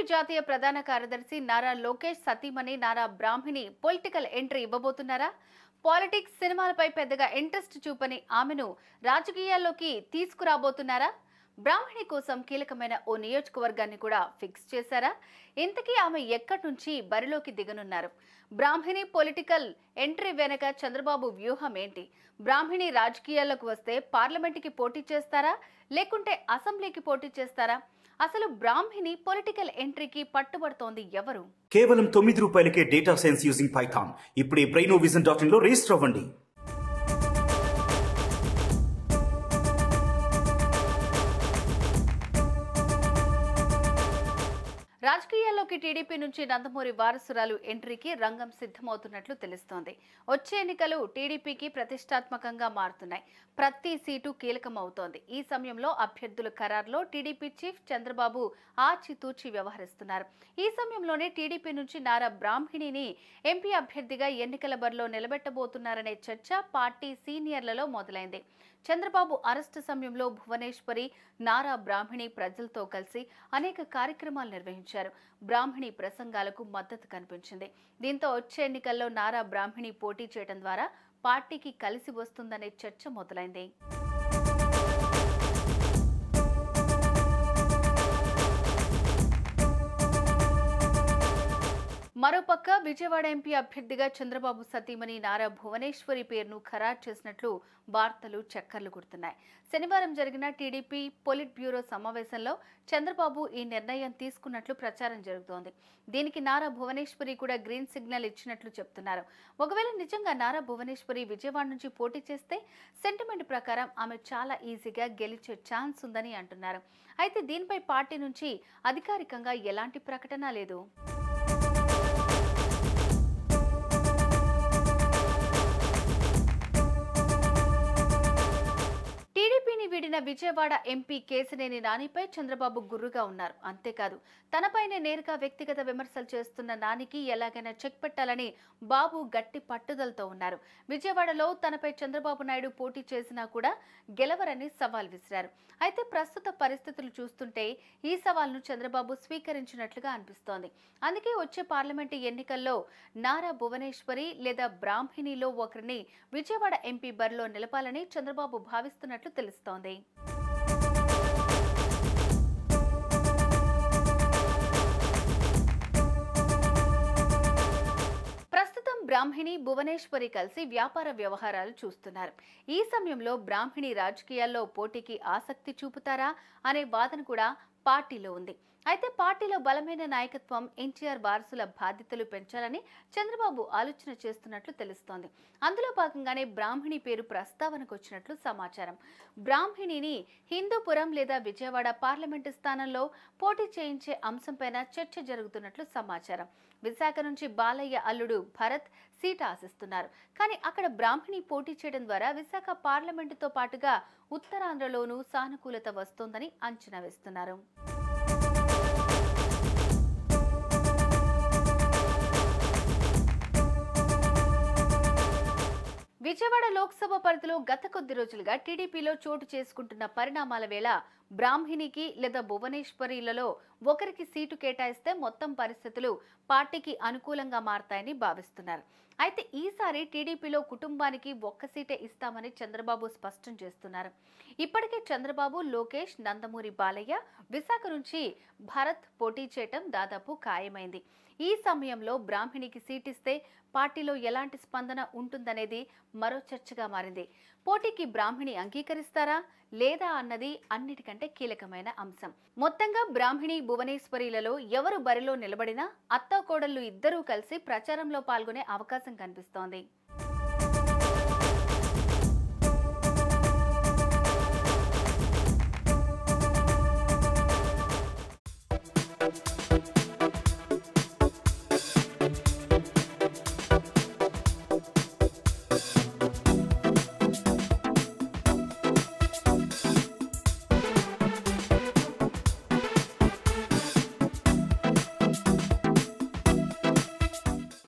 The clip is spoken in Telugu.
జాతీయ ప్రధాన కార్యదర్శి నారా లోకేష్ సతీమణి నారా బ్రాహ్మిణి పొలిటికల్ ఎంట్రీ ఇవ్వబోతున్నారా పాలిటిక్స్ సినిమాలపై పెద్దగా ఇంట్రెస్ట్ చూపని ఆమెను రాజకీయాల్లోకి తీసుకురాబోతున్నారా బ్రాహ్మణి కోసం కీలకమైన ఓ నియోజకవర్గాన్ని కూడా ఫిక్స్ చేశారా ఇంతకీ ఆమె ఎక్కడి నుంచి బరిలోకి దిగనున్నారు బ్రాహ్మణి పొలిటికల్ ఎంట్రీ వెనక చంద్రబాబు వ్యూహం ఏంటి బ్రాహ్మణి రాజకీయాల్లోకి వస్తే పార్లమెంటుకి పోటీ చేస్తారా లేకుంటే అసెంబ్లీకి పోటీ చేస్తారా అసలు బ్రాహ్మిణి పొలిటికల్ ఎంట్రీకి పట్టుబడుతోంది ఎవరు కేవలం తొమ్మిది రూపాయలకే డేటా సైన్స్ యూజింగ్ పైథాన్ ఇప్పుడే బ్రెయినో విజన్ డాట్ ఇన్ లో రిజిస్టర్ అవ్వండి రాజకీయాల్లోకి టీడీపీ నుంచి నందమూరి వారసురాలు ఎంట్రీకి రంగం సిద్ధమవుతున్నట్లు తెలుస్తోంది వచ్చే ఎన్నికలు టీడీపీకి ప్రతిష్టాత్మకంగా మారుతున్నాయి ప్రతి సీటు కీలకమవుతోంది ఈ సమయంలో అభ్యర్థుల ఖరారులో టీడీపీ చీఫ్ చంద్రబాబు ఆచితూచి వ్యవహరిస్తున్నారు ఈ సమయంలోనే టీడీపీ నుంచి నారా బ్రాహ్మిణిని ఎంపీ అభ్యర్థిగా ఎన్నికల బరిలో నిలబెట్టబోతున్నారనే చర్చ పార్టీ సీనియర్లలో మొదలైంది చంద్రబాబు అరెస్టు సమయంలో భువనేశ్వరి నారా బ్రాహ్మిణి ప్రజలతో కలిసి అనేక కార్యక్రమాలు నిర్వహించారు బ్రాహ్మిణి ప్రసంగాలకు మద్దతు కనిపించింది దీంతో వచ్చే ఎన్నికల్లో నారా బ్రాహ్మిణి పోటీ చేయడం ద్వారా పార్టీకి కలిసి వస్తుందనే చర్చ మొదలైంది మరోపక్క విజయవాడ ఎంపీ అభ్యర్థిగా చంద్రబాబు సతీమణి నారా భువనేశ్వరి పేరును ఖరారు చేసినట్లు వార్తలు చక్కర్లు కొడుతున్నాయి శనివారం జరిగిన టీడీపీ పొలిట్ బ్యూరో సమావేశంలో చంద్రబాబు ఈ నిర్ణయం తీసుకున్నట్లు ప్రచారం జరుగుతోంది దీనికి నారా భువనేశ్వరి కూడా గ్రీన్ సిగ్నల్ ఇచ్చినట్లు చెప్తున్నారు ఒకవేళ నిజంగా నారా భువనేశ్వరి విజయవాడ నుంచి పోటీ చేస్తే సెంటిమెంట్ ప్రకారం ఆమె చాలా ఈజీగా గెలిచే ఛాన్స్ ఉందని అంటున్నారు అయితే దీనిపై పార్టీ నుంచి అధికారికంగా ఎలాంటి ప్రకటన లేదు టీడీపీని వీడిన విజయవాడ ఎంపీ కేసినేని నానిపై చంద్రబాబు గుర్రుగా ఉన్నారు అంతేకాదు తనపైనే నేరుగా వ్యక్తిగత విమర్శలు చేస్తున్న నానికి ఎలాగైనా చెక్ పెట్టాలని బాబు గట్టి పట్టుదలతో ఉన్నారు విజయవాడలో తనపై చంద్రబాబు నాయుడు పోటీ చేసినా కూడా గెలవరని సవాల్ విసిరారు అయితే ప్రస్తుత పరిస్థితులు చూస్తుంటే ఈ సవాల్ను చంద్రబాబు స్వీకరించినట్లుగా అనిపిస్తోంది అందుకే వచ్చే పార్లమెంటు ఎన్నికల్లో నారా భువనేశ్వరి లేదా బ్రాహ్మిణిలో ఒకరిని విజయవాడ ఎంపీ బరిలో నిలపాలని చంద్రబాబు భావిస్తున్నట్లు తెలుస్తోంది ప్రస్తుతం బ్రాహ్మిణి భువనేశ్వరి కలిసి వ్యాపార వ్యవహారాలు చూస్తున్నారు ఈ సమయంలో బ్రాహ్మిణి రాజకీయాల్లో పోటీకి ఆసక్తి చూపుతారా అనే వాదన కూడా పార్టీలో ఉంది అయితే పార్టీలో బలమైన నాయకత్వం ఎన్టీఆర్ వారసుల బాధ్యతలు పెంచాలని చంద్రబాబు ఆలోచన చేస్తున్నట్లు తెలుస్తోంది అందులో భాగంగానే బ్రాహ్మిణి పేరు ప్రస్తావనకు వచ్చినట్లు సమాచారం బ్రాహ్మిణిని హిందూపురం లేదా విజయవాడ పార్లమెంటు స్థానంలో పోటీ చేయించే అంశంపైన చర్చ జరుగుతున్నట్లు సమాచారం విశాఖ నుంచి బాలయ్య అల్లుడు భరత్ సీట్ ఆశిస్తున్నారు కానీ అక్కడ బ్రాహ్మిణి పోటీ చేయడం ద్వారా విశాఖ పార్లమెంటుతో పాటుగా ఉత్తరాంధ్రలోనూ సానుకూలత వస్తోందని అంచనా వేస్తున్నారు విజయవాడ లోక్సభ పరిధిలో గత కొద్ది రోజులుగా టీడీపీలో చోటు చేసుకుంటున్న పరిణామాల వేళ బ్రాహ్మిణికి లేదా భువనేశ్వరిలలో ఒకరికి సీటు కేటాయిస్తే మొత్తం పరిస్థితులు పార్టీకి అనుకూలంగా మారతాయని భావిస్తున్నారు అయితే ఈసారి టీడీపీలో కుటుంబానికి ఒక్క సీటే ఇస్తామని చంద్రబాబు స్పష్టం చేస్తున్నారు ఇప్పటికే చంద్రబాబు లోకేష్ నందమూరి బాలయ్య విశాఖ నుంచి భరత్ పోటీ చేయటం దాదాపు ఖాయమైంది ఈ సమయంలో బ్రాహ్మిణికి సీటిస్తే పార్టీలో ఎలాంటి స్పందన ఉంటుందనేది మరో చర్చగా మారింది పోటీకి బ్రాహ్మిణి అంగీకరిస్తారా లేదా అన్నది అన్నిటికంటే కీలకమైన అంశం మొత్తంగా బ్రాహ్మిణి భువనేశ్వరిలలో ఎవరు బరిలో నిలబడినా అత్తాకోడళ్లు ఇద్దరూ కలిసి ప్రచారంలో పాల్గొనే అవకాశం కనిపిస్తోంది